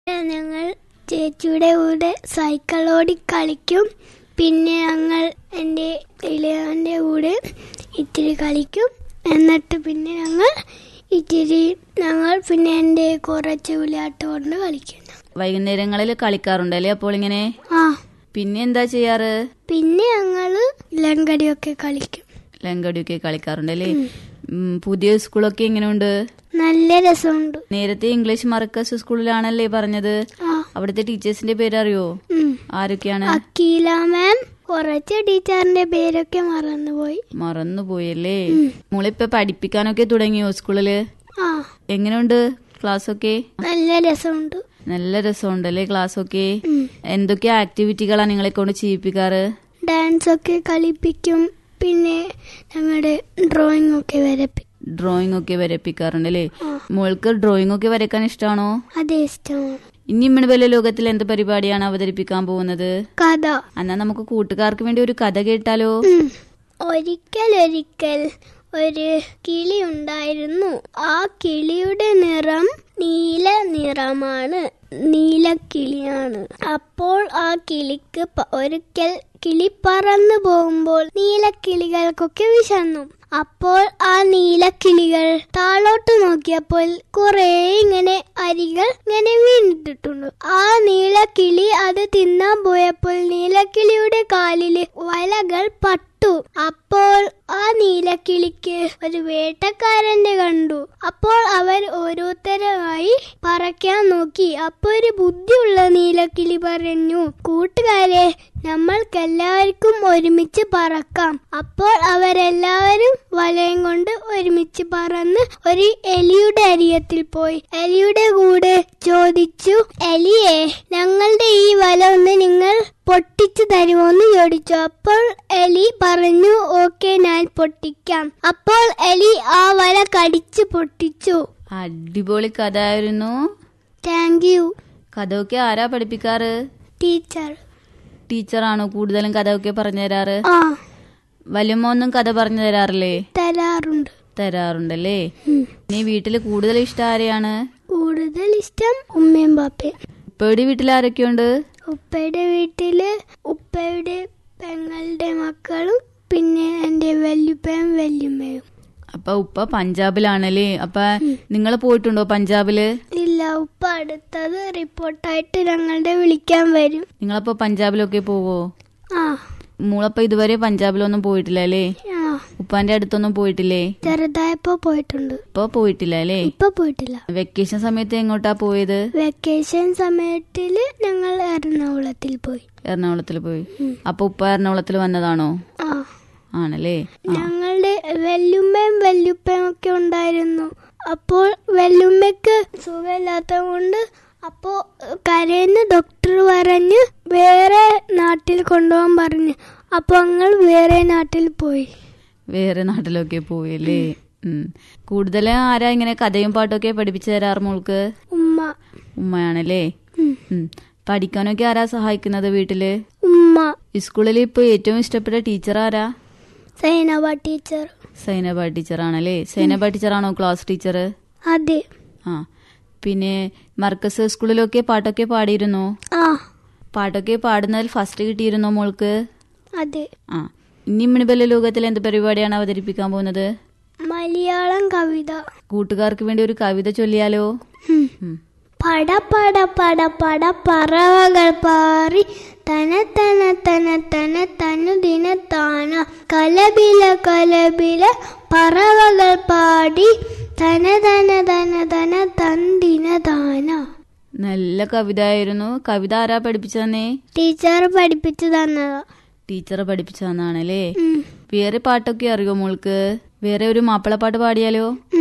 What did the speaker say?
ഞങ്ങൾ ചേച്ചിയുടെ കൂടെ സൈക്കിൾ ഓടി കളിക്കും പിന്നെ ഞങ്ങൾ എൻ്റെ ഇളയവൻ്റെ കൂടെ ഇത്തിരി കളിക്കും എന്നിട്ട് പിന്നെ ഞങ്ങൾ ഇത്തിരി ഞങ്ങൾ പിന്നെ എൻ്റെ കുറച്ച് വിளையாട്ട് കൊണ്ട് കളിക്കും വൈകുന്നേരങ്ങളിൽ കളിക്കാറുണ്ടല്ലേ അപ്പോൾ ഇങ്ങനെ ആ പിന്നെ എന്താ ചെയ്യാറ് പിന്നെ ഞങ്ങള് ലങ്കടിയൊക്കെ കളിക്കും ലങ്കടിയൊക്കെ കളിക്കാറുണ്ടല്ലേ ഉം, പുതിയ സ്കൂളൊക്കെ എങ്ങനെയുണ്ട് നല്ല രസമുണ്ട് നേരത്തെ ഇംഗ്ലീഷ് മർക്കസ് സ്കൂളിലാണല്ലേ പറഞ്ഞത് ആ അവിടുത്തെ ടീച്ചേഴ്സിന്റെ പേരറിയോ ഉം. ആരൊക്കെയാണ് അക്കീല മാം കുറച്ച് ടീച്ചറിന്റെ പേരൊക്കെ മറന്നുപോയി മറന്നുപോയല്ലേ മോളിപ്പോ പഠിപ്പിക്കാനൊക്കെ തുടങ്ങിയോ സ്കൂളില് ആ എങ്ങനെയുണ്ട് ക്ലാസ് ഒക്കെ നല്ല രസമുണ്ട് നല്ല രസമുണ്ടല്ലേ ക്ലാസ് ഒക്കെ ഉം. എന്തൊക്കെ ആക്ടിവിറ്റികളാ നിങ്ങളെ കൊണ്ട് ചെയ്യിപ്പിക്കാറ് ഡാൻസ് ഒക്കെ കളിപ്പിക്കും പിന്നെ ഞങ്ങളുടെ ഡ്രോയിങ് ഒക്കെ വരപ്പി ഡ്രോയിങ് ഒക്കെ വരപ്പിക്കാറുണ്ടല്ലേ മോൾക്ക് ഡ്രോയിങ് ഒക്കെ വരയ്ക്കാൻ ഇഷ്ടമാണോ അതേ ഇഷ്ടമാണ് ഇനി ഇമ്മണബല ലോകത്തിൽ എന്ത് പരിപാടിയാണ് അവതരിപ്പിക്കാൻ പോകുന്നത് കഥ എന്നാ നമുക്ക് കൂട്ടുകാർക്ക് വേണ്ടി ഒരു കഥ കേട്ടാലോ ഉം. ഒരിക്കൽ ഒരിക്കൽ ഒരു കിളി ഉണ്ടായിരുന്നു ആ കിളിയുടെ നിറം നീല നിറമാണ് നീലക്കിളിയാണ് അപ്പോൾ ആ കിളിക്ക് പ- ഒരിക്കൽ കിളി പറന്നു പോകുമ്പോൾ നീലക്കിളികൾക്കൊക്കെ വിശന്നു അപ്പോൾ ആ നീലക്കിളികൾ താഴോട്ട് നോക്കിയപ്പോൾ കുറെ ഇങ്ങനെ അരികൾ ഇങ്ങനെ വീണിട്ടിട്ടുണ്ട് ആ നീലക്കിളി അത് തിന്നാൻ പോയപ്പോൾ നീലക്കിളിയുടെ കാലില് വലകൾ പട്ടു അപ്പോൾ ആ നീലക്കിളിക്ക് ഒരു വേട്ടക്കാരന്റെ കണ്ടു അപ്പോൾ അവർ ഓരോരുത്തരായി പറക്കാൻ നോക്കി അപ്പോൾ ഒരു ബുദ്ധിയുള്ള നീലക്കിളി പറഞ്ഞു കൂട്ടുകാരെ നമ്മൾക്കെല്ലാവർക്കും ഒരുമിച്ച് പറക്കാം അപ്പോൾ അവരെല്ലാവരും വലയം കൊണ്ട് ഒരുമിച്ച് പറന്ന് ഒരു എലിയുടെ അരിയത്തിൽ പോയി എലിയുടെ കൂടെ ചോദിച്ചു എലിയെ ഞങ്ങളുടെ ഈ വല ഒന്ന് നിങ്ങൾ പൊട്ടിച്ചു തരുമോന്ന് ചോദിച്ചു അപ്പോൾ എലി പറഞ്ഞു ഓക്കെ ഞാൻ പൊട്ടിക്കാം അപ്പോൾ എലി ആ വല കടിച്ചു പൊട്ടിച്ചു അടിപൊളി കഥ ആയിരുന്നു താങ്ക് യു കഥയൊക്കെ ആരാ പഠിപ്പിക്കാറ് ടീച്ചർ ടീച്ചറാണോ കൂടുതലും കഥയൊക്കെ പറഞ്ഞു തരാറ് ആ വല്യമ്മ ഒന്നും കഥ പറഞ്ഞു തരാറില്ലേ തരാറുണ്ട് തരാറുണ്ടല്ലേ ഉം. നീ വീട്ടില് കൂടുതൽ ഇഷ്ടം ആരെയാണ് കൂടുതൽ ഇഷ്ടം ഉമ്മയും പാപ്പയും ഉപ്പയുടെ വീട്ടിൽ ആരൊക്കെയുണ്ട് ഉപ്പയുടെ വീട്ടില് ഉപ്പയുടെ പെങ്ങളുടെ മക്കളും പിന്നെ എൻ്റെ വല്യുപ്പയും വല്യുമ്മയും അപ്പൊ ഉപ്പ പഞ്ചാബിലാണല്ലേ അപ്പൊ നിങ്ങൾ പോയിട്ടുണ്ടോ പഞ്ചാബില് ഇല്ല ഉപ്പ അടുത്തത് റിപ്പോർട്ടായിട്ട് ഞങ്ങളുടെ വിളിക്കാൻ വരും നിങ്ങളപ്പോ പഞ്ചാബിലൊക്കെ പോവോ ആ മോളപ്പ ഇതുവരെ പഞ്ചാബിലൊന്നും പോയിട്ടില്ല അല്ലേ ആ ഉപ്പാന്റെ അടുത്തൊന്നും പോയിട്ടില്ലേ ചെറുതായപ്പോ പോയിട്ടുണ്ട് ഇപ്പൊ പോയിട്ടില്ല അല്ലേ ഇപ്പൊ പോയിട്ടില്ല വെക്കേഷൻ സമയത്ത് എങ്ങോട്ടാ പോയത് വെക്കേഷൻ സമയത്തില് ഞങ്ങൾ എറണാകുളത്തിൽ പോയി എറണാകുളത്തിൽ പോയി ഉം. അപ്പൊ ഉപ്പ എറണാകുളത്തിൽ വന്നതാണോ ആ ആണല്ലേ ആ. ഞങ്ങളുടെ വെല്ലുമ്മയും വെല്ലുപ്പയും ഒക്കെ ഉണ്ടായിരുന്നു അപ്പോൾ വെല്ലുമ്മയ്ക്ക് സുഖമില്ലാത്തത് കൊണ്ട് അപ്പോ കരയുന്ന ഡോക്ടർ പറഞ്ഞ് വേറെ നാട്ടിൽ കൊണ്ടുപോകാൻ പറഞ്ഞു അപ്പൊ ഞങ്ങൾ വേറെ നാട്ടിൽ പോയി വേറെ നാട്ടിലൊക്കെ പോയല്ലേ ഉം. കൂടുതലും ആരാ ഇങ്ങനെ കഥയും പാട്ടൊക്കെ പഠിപ്പിച്ചു തരാറ് മോൾക്ക് ഉമ്മ ഉമ്മയാണല്ലേ ഉം. ഉം. പഠിക്കാനൊക്കെ ആരാ സഹായിക്കുന്നത് വീട്ടില് ഉമ്മ സ്കൂളിൽ ഇപ്പൊ ഏറ്റവും ഇഷ്ടപ്പെട്ട ടീച്ചർ ആരാ സൈനബ ടീച്ചർ സൈനബ ടീച്ചർ ആണല്ലേ സൈനബ ടീച്ചറാണോ ക്ലാസ് ടീച്ചർ അതെ ആ പിന്നെ മർക്കസ് സ്കൂളിലൊക്കെ പാട്ടൊക്കെ പാടിയിരുന്നോ ആ പാട്ടൊക്കെ പാടുന്നതിൽ ഫസ്റ്റ് കിട്ടിയിരുന്നോ മോൾക്ക് അതെ ആ ഇനി മിണിബല്ല ലോകത്തിൽ എന്ത് പരിപാടിയാണ് അവതരിപ്പിക്കാൻ പോകുന്നത് മലയാളം കവിത കൂട്ടുകാർക്ക് വേണ്ടി ഒരു കവിത ചൊല്ലിയാലോ ഉം. ഉം. പട പട പട പട പറവകൾ പാറി തന തന തന തന തനു ദിന താന കലബില കലബില പറവകൾ പാടി തന തന തന തന തന്തിന താന നല്ല കവിത ആയിരുന്നു കവിത ആരാ പഠിപ്പിച്ചതന്നേ ടീച്ചർ പഠിപ്പിച്ചു തന്നതാ ടീച്ചർ പഠിപ്പിച്ചതെന്നാണല്ലേ ഉം. വേറെ പാട്ടൊക്കെ അറിയോ മോൾക്ക് വേറെ ഒരു മാപ്പിളപ്പാട്ട് പാടിയാലോ